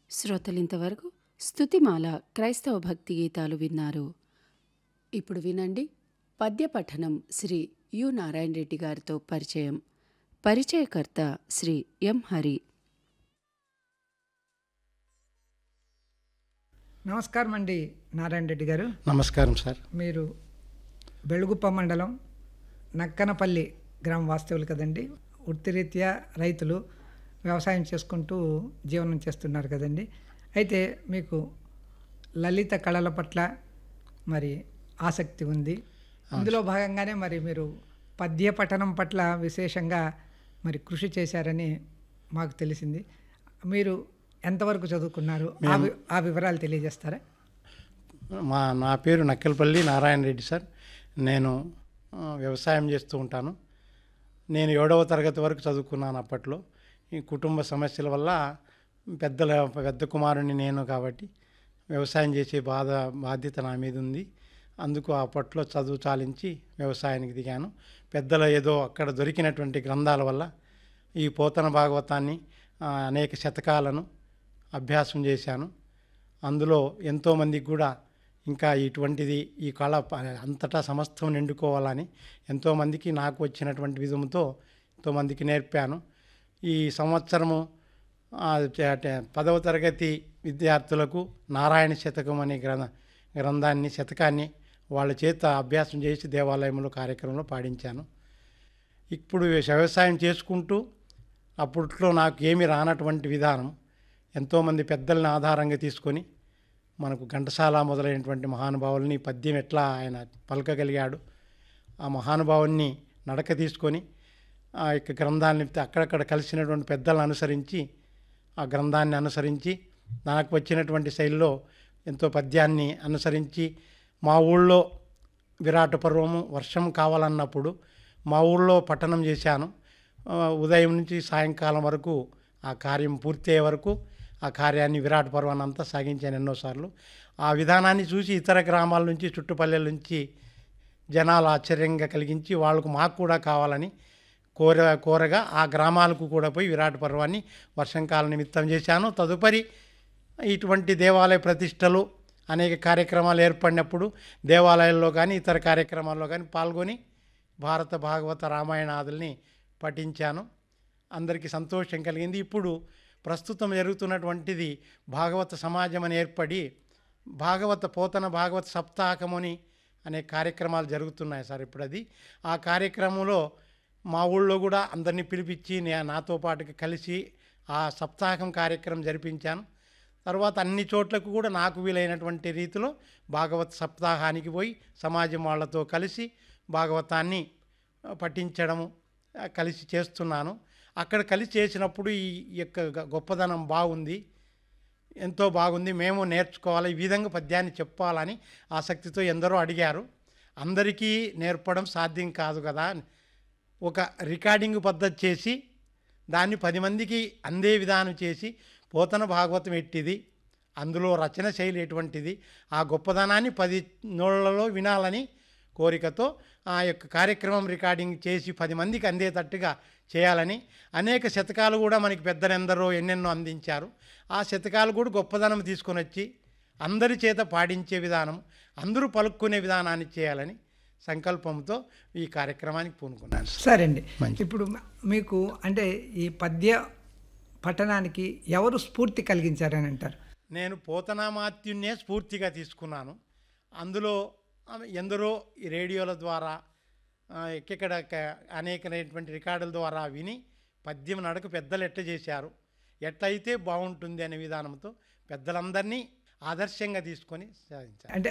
శ్రోతలింతవరకు స్తుతిమాల క్రైస్తవ భక్తి గీతాలు విన్నారు ఇప్పుడు వినండి పద్య పఠనం శ్రీ యు నారాయణ రెడ్డి గారితో పరిచయం పరిచయకర్త శ్రీ ఎం హరి నమస్కారం అండి నారాయణ రెడ్డి గారు నమస్కారం సార్ మీరు బెళుగుప్ప మండలం నక్కనపల్లి గ్రామ వాస్తవులు కదండి వృత్తిరీత్యా రైతులు వ్యవసాయం చేసుకుంటూ జీవనం చేస్తున్నారు కదండి అయితే మీకు లలిత కళల పట్ల మరి ఆసక్తి ఉంది అందులో భాగంగానే మరి మీరు పద్య పఠనం పట్ల విశేషంగా మరి కృషి చేశారని మాకు తెలిసింది మీరు ఎంతవరకు చదువుకున్నారు ఆ వి- ఆ వివరాలు తెలియజేస్తారా మా నా పేరు నక్కెలపల్లి నారాయణ రెడ్డి సార్ నేను ఆ, వ్యవసాయం చేస్తూ ఉంటాను నేను ఏడవ తరగతి వరకు చదువుకున్నాను అప్పట్లో ఈ కుటుంబ సమస్యల వల్ల పెద్దల పెద్ద కుమారుని నేను కాబట్టి వ్యవసాయం చేసే బాధ బాధ్యత నా మీద ఉంది అందుకు అప్పట్లో చదువు చాలించి వ్యవసాయానికి దిగాను పెద్దల ఏదో అక్కడ దొరికినటువంటి గ్రంథాల వల్ల ఈ పోతన భాగవతాన్ని ఆ, అనేక శతకాలను అభ్యాసం చేశాను అందులో ఎంతోమందికి కూడా ఇంకా ఇటువంటిది ఈ కళ ప- అంతటా సమస్తం నిండుకోవాలని ఎంతోమందికి నాకు వచ్చినటువంటి విధంతో ఎంతోమందికి నేర్పాను ఈ సంవత్సరము ఆ, చ- ట- పదవ తరగతి విద్యార్థులకు నారాయణ శతకం అనే గ్రంథ గ్రంథాన్ని శతకాన్ని వాళ్ళ చేత అభ్యాసం చేసి దేవాలయంలో కార్యక్రమంలో పాడించాను ఇప్పుడు వ్యవసాయం చేసుకుంటూ అప్పట్లో నాకు ఏమి రానటువంటి విధానం ఎంతోమంది పెద్దల్ని ఆధారంగా తీసుకొని మనకు ఘంటసాల మొదలైనటువంటి మహానుభావుల్ని పద్యం ఎట్లా ఆయన పలకగలిగాడు ఆ మహానుభావుని నడక తీసుకొని ఆ యొక్క గ్రంథాన్ని అక్కడక్కడ కలిసినటువంటి పెద్దలను అనుసరించి ఆ గ్రంథాన్ని అనుసరించి నాకు వచ్చినటువంటి శైలిలో ఎంతో పద్యాన్ని అనుసరించి మా ఊళ్ళో విరాట పర్వము వర్షం కావాలన్నప్పుడు మా ఊళ్ళో పట్టణం చేశాను ఆ, ఉదయం నుంచి సాయంకాలం వరకు ఆ కార్యం పూర్తి అయ్యే వరకు ఆ కార్యాన్ని విరాట పర్వాన్ని అంతా సాగించాను ఎన్నోసార్లు ఆ విధానాన్ని చూసి ఇతర గ్రామాల నుంచి చుట్టుపల్లెల నుంచి జనాలు ఆశ్చర్యంగా కలిగించి వాళ్ళకు మాకు కూడా కావాలని కోర కోరగా ఆ గ్రామాలకు కూడా పోయి విరాట పర్వాన్ని వర్షంకాల నిమిత్తం చేశాను తదుపరి ఇటువంటి దేవాలయ ప్రతిష్టలు అనేక కార్యక్రమాలు ఏర్పడినప్పుడు దేవాలయాల్లో కానీ ఇతర కార్యక్రమాల్లో కానీ పాల్గొని భారత భాగవత రామాయణాదుల్ని పఠించాను అందరికీ సంతోషం కలిగింది ఇప్పుడు ప్రస్తుతం జరుగుతున్నటువంటిది భాగవత సమాజం అని ఏర్పడి భాగవత పోతన భాగవత సప్తాహముని అనే కార్యక్రమాలు జరుగుతున్నాయి సార్ ఇప్పుడు అది ఆ కార్యక్రమంలో మా ఊళ్ళో కూడా అందరినీ పిలిపించి నే- నాతో పాటుగా కలిసి ఆ సప్తాహం కార్యక్రమం జరిపించాను తర్వాత అన్ని చోట్లకు కూడా నాకు వీలైనటువంటి రీతిలో భాగవత సప్తాహానికి పోయి సమాజం వాళ్ళతో కలిసి భాగవతాన్ని ఆ, పఠించడము ఆ, కలిసి చేస్తున్నాను అక్కడ కలిసి చేసినప్పుడు ఈ యొక్క గ- గొప్పదనం బాగుంది ఎంతో బాగుంది మేము నేర్చుకోవాలి ఈ విధంగా పద్యాన్ని చెప్పాలని ఆసక్తితో ఎందరో అడిగారు అందరికీ నేర్పడం సాధ్యం కాదు కదా ఒక రికార్డింగ్ పద్ధతి చేసి దాన్ని పది మందికి అందే విధానం చేసి పోతన భాగవతం ఎట్టిది అందులో రచన శైలి ఎటువంటిది ఆ గొప్పదనాన్ని పది నోళ్లలో వినాలని కోరికతో ఆ యొక్క కార్యక్రమం రికార్డింగ్ చేసి పది మందికి అందేటట్టుగా చేయాలని అనేక శతకాలు కూడా మనకి పెద్దలెందరో ఎన్నెన్నో అందించారు ఆ శతకాలు కూడా గొప్పదనం తీసుకొని వచ్చి అందరి చేత పాడించే విధానం అందరూ పలుక్కునే విధానాన్ని చేయాలని సంకల్పంతో ఈ కార్యక్రమానికి పూనుకున్నాను సరే అండి మంచిది. ఇప్పుడు మ- మీకు అంటే ఈ పద్య పఠనానికి ఎవరు స్ఫూర్తి కలిగించారని అంటారు నేను పోతనామాత్యున్నే స్ఫూర్తిగా తీసుకున్నాను అందులో ఆమె ఎందరో ఈ రేడియోల ద్వారా ఆ, ఎక్కడ అనేకమైనటువంటి రికార్డుల ద్వారా విని పద్యం నడక పెద్దలు ఎట్ట చేశారు ఎట్లయితే బాగుంటుంది అనే విధానంతో పెద్దలందరినీ ఆదర్శంగా తీసుకొని సాధించారు అంటే